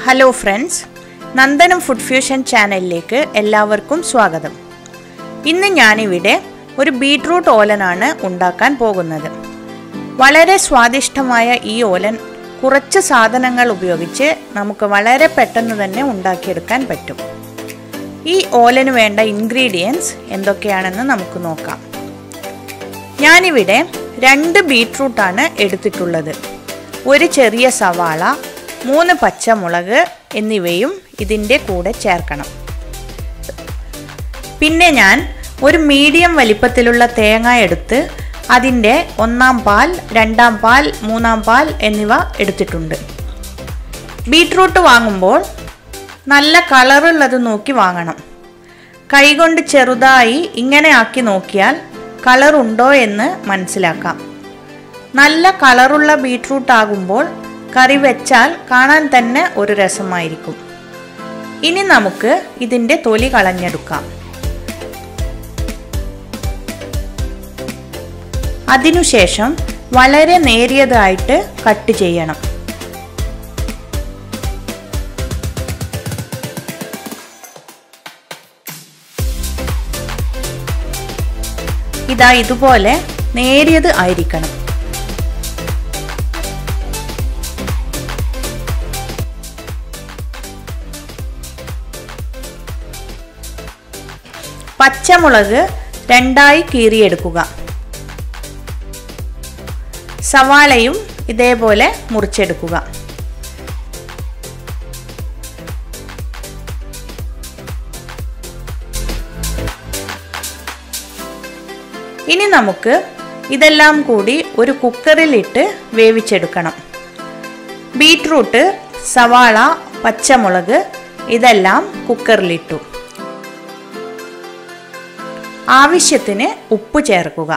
hello friends Nandanam food fusion ചാനലിലേക്ക് എല്ലാവർക്കും സ്വാഗതം ഇന്ന് ഞാനിവിടെ ഒരു ബീട്രൂട്ട് ഓലനാണ് ഉണ്ടാക്കാൻ പോകുന്നത് വളരെ സ്വാദിഷ്ടമായ ഈ ഓലൻ കുറച്ച് സാധനങ്ങൾ ഉപയോഗിച്ച് നമുക്ക് വളരെ പെട്ടെന്ന് തന്നെ ഉണ്ടാക്കിയെടുക്കാൻ പറ്റും ഈ ഓലന് വേണ്ട ഇൻഗ്രീഡിയൻസ് എന്തൊക്കെയാണെന്ന് നമുക്ക് നോക്കാം ഞാനിവിടെ രണ്ട് ബീട്രൂട്ടാണ് എടുത്തിട്ടുള്ളത് ഒരു ചെറിയ സവാള മൂന്ന് പച്ചമുളക് എന്നിവയും ഇതിൻ്റെ കൂടെ ചേർക്കണം പിന്നെ ഞാൻ ഒരു മീഡിയം വലിപ്പത്തിലുള്ള തേങ്ങ എടുത്ത് അതിൻ്റെ ഒന്നാം പാൽ രണ്ടാം പാൽ മൂന്നാം പാൽ എന്നിവ എടുത്തിട്ടുണ്ട് ബീട്രൂട്ട് വാങ്ങുമ്പോൾ നല്ല കളറുള്ളത് നോക്കി വാങ്ങണം കൈകൊണ്ട് ചെറുതായി ഇങ്ങനെ ആക്കി നോക്കിയാൽ കളറുണ്ടോ എന്ന് മനസ്സിലാക്കാം നല്ല കളറുള്ള ബീട്രൂട്ട് ആകുമ്പോൾ കറി വെച്ചാൽ കാണാൻ തന്നെ ഒരു രസമായിരിക്കും ഇനി നമുക്ക് ഇതിൻ്റെ തൊലി കളഞ്ഞെടുക്കാം അതിനുശേഷം വളരെ നേരിയതായിട്ട് കട്ട് ചെയ്യണം ഇതാ ഇതുപോലെ നേരിയത് ആയിരിക്കണം പച്ചമുളക് രണ്ടായി കീറിയെടുക്കുക സവാളയും ഇതേപോലെ മുറിച്ചെടുക്കുക ഇനി നമുക്ക് ഇതെല്ലാം കൂടി ഒരു കുക്കറിലിട്ട് വേവിച്ചെടുക്കണം ബീട്രൂട്ട് സവാള പച്ചമുളക് ഇതെല്ലാം കുക്കറിലിട്ടു ആവശ്യത്തിന് ഉപ്പ് ചേർക്കുക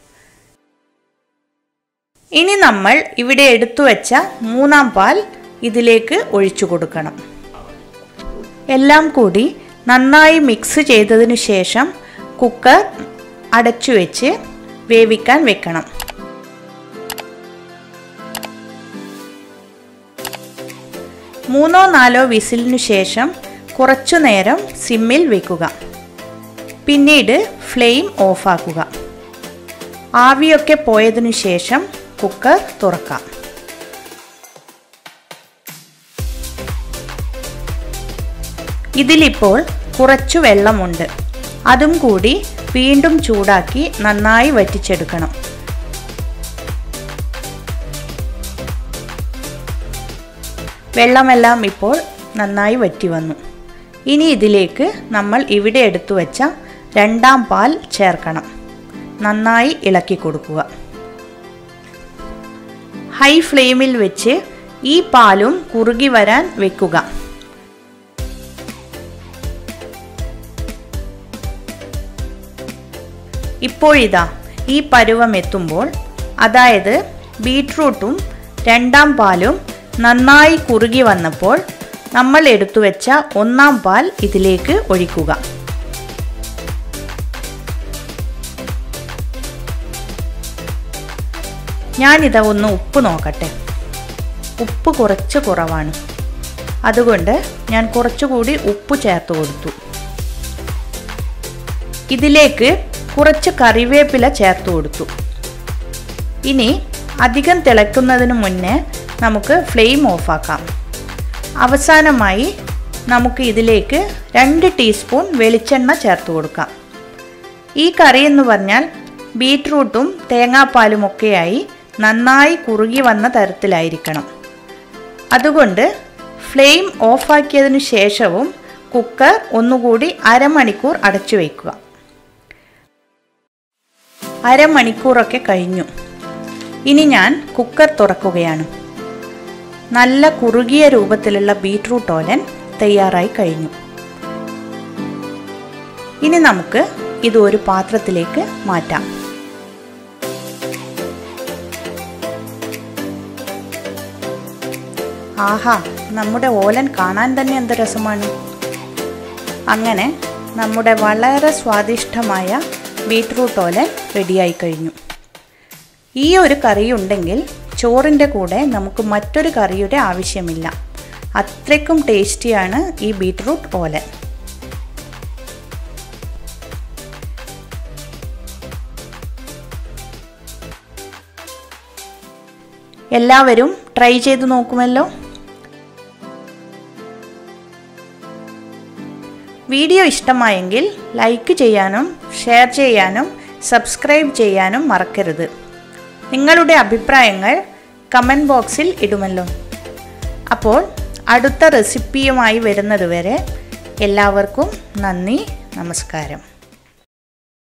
ഇനി നമ്മൾ ഇവിടെ എടുത്തു വെച്ച മൂന്നാം പാൽ ഇതിലേക്ക് ഒഴിച്ചു കൊടുക്കണം എല്ലാം കൂടി നന്നായി മിക്സ് ചെയ്തതിനു ശേഷം കുക്കർ അടച്ചു വെച്ച് വേവിക്കാൻ വെക്കണം മൂന്നോ നാലോ വിസിലിനു ശേഷം കുറച്ചു നേരം സിമ്മിൽ വെക്കുക പിന്നീട് ഫ്ലെയിം ഓഫാക്കുക ആവിയൊക്കെ പോയതിനു ശേഷം കുക്കർ തുറക്കാം ഇതിലിപ്പോൾ കുറച്ചു വെള്ളമുണ്ട് അതും കൂടി വീണ്ടും ചൂടാക്കി നന്നായി വറ്റിച്ചെടുക്കണം വെള്ളമെല്ലാം ഇപ്പോൾ നന്നായി വറ്റി വന്നു ഇനി ഇതിലേക്ക് നമ്മൾ ഇവിടെ എടുത്തു വെച്ച രണ്ടാം പാൽ ചേർക്കണം നന്നായി ഇളക്കി കൊടുക്കുക ഹൈ ഫ്ലെയിമിൽ വെച്ച് ഈ പാലും കുറുകി വരാൻ വെക്കുക ഇപ്പോഴിതാ ഈ പരുവം എത്തുമ്പോൾ അതായത് ബീട്രൂട്ടും രണ്ടാം പാലും നന്നായി കുറുകി വന്നപ്പോൾ നമ്മൾ എടുത്തു വെച്ച ഒന്നാം പാൽ ഇതിലേക്ക് ഒഴിക്കുക ഞാനിതാ ഒന്ന് ഉപ്പ് നോക്കട്ടെ ഉപ്പ് കുറച്ച് കുറവാണ് അതുകൊണ്ട് ഞാൻ കുറച്ചുകൂടി ഉപ്പ് ചേർത്ത് കൊടുത്തു ഇതിലേക്ക് കുറച്ച് കറിവേപ്പില ചേർത്ത് കൊടുത്തു ഇനി അധികം തിളയ്ക്കുന്നതിന് മുന്നേ നമുക്ക് ഫ്ലെയിം ഓഫാക്കാം അവസാനമായി നമുക്ക് ഇതിലേക്ക് രണ്ട് ടീസ്പൂൺ വെളിച്ചെണ്ണ ചേർത്ത് കൊടുക്കാം ഈ കറി എന്ന് പറഞ്ഞാൽ ബീട്രൂട്ടും തേങ്ങാപ്പാലും ഒക്കെയായി നന്നായി കുറുകി വന്ന തരത്തിലായിരിക്കണം അതുകൊണ്ട് ഫ്ലെയിം ഓഫാക്കിയതിനു ശേഷവും കുക്കർ ഒന്നുകൂടി അരമണിക്കൂർ അടച്ചു വയ്ക്കുക അരമണിക്കൂറൊക്കെ കഴിഞ്ഞു ഇനി ഞാൻ കുക്കർ തുറക്കുകയാണ് നല്ല കുറുകിയ രൂപത്തിലുള്ള ബീട്രൂട്ട് ഓലൻ തയ്യാറായി കഴിഞ്ഞു ഇനി നമുക്ക് ഇത് ഒരു പാത്രത്തിലേക്ക് മാറ്റാം ആഹാ നമ്മുടെ ഓലൻ കാണാൻ തന്നെ എന്ത് രസമാണ് അങ്ങനെ നമ്മുടെ വളരെ സ്വാദിഷ്ടമായ ബീട്രൂട്ട് ഓലൻ റെഡിയായി കഴിഞ്ഞു ഈ ഒരു കറി ഉണ്ടെങ്കിൽ ചോറിൻ്റെ കൂടെ നമുക്ക് മറ്റൊരു കറിയുടെ ആവശ്യമില്ല അത്രയ്ക്കും ടേസ്റ്റിയാണ് ഈ ബീട്രൂട്ട് ഓലൻ എല്ലാവരും ട്രൈ ചെയ്ത് നോക്കുമല്ലോ വീഡിയോ ഇഷ്ടമായെങ്കിൽ ലൈക്ക് ചെയ്യാനും ഷെയർ ചെയ്യാനും സബ്സ്ക്രൈബ് ചെയ്യാനും മറക്കരുത് നിങ്ങളുടെ അഭിപ്രായങ്ങൾ കമൻറ്റ് ബോക്സിൽ ഇടുമല്ലോ അപ്പോൾ അടുത്ത റെസിപ്പിയുമായി വരുന്നത് വരെ എല്ലാവർക്കും നന്ദി നമസ്കാരം